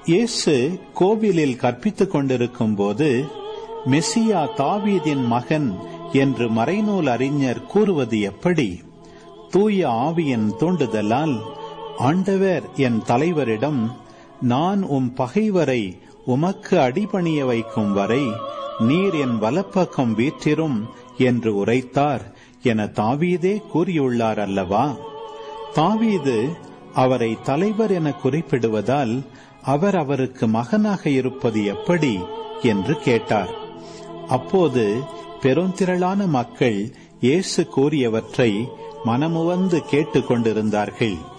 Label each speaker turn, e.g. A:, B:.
A: இயேசு கோவிலில் கற்பித்துக் கொண்டிருக்கும் போது மெசியா தாவீதின் மகன் என்று மறைநூல் அறிஞர் கூறுவது எப்படி தூய ஆவியின் தூண்டுதலால் ஆண்டவர் என் தலைவரிடம் நான் உம் பகைவரை உமக்கு அடிபணிய வைக்கும் வரை நீர் என் வலப்பக்கம் வீற்றிரும் என்று உரைத்தார் என தாவீதே கூறியுள்ளார் அல்லவா தாவீது அவரை தலைவர் என குறிப்பிடுவதால் அவர் அவருக்கு மகனாக இருப்பது எப்படி என்று கேட்டார் அப்போது பெருந்திரளான மக்கள் இயேசு கூறியவற்றை மனமுவந்து கேட்டுக் கொண்டிருந்தார்கள்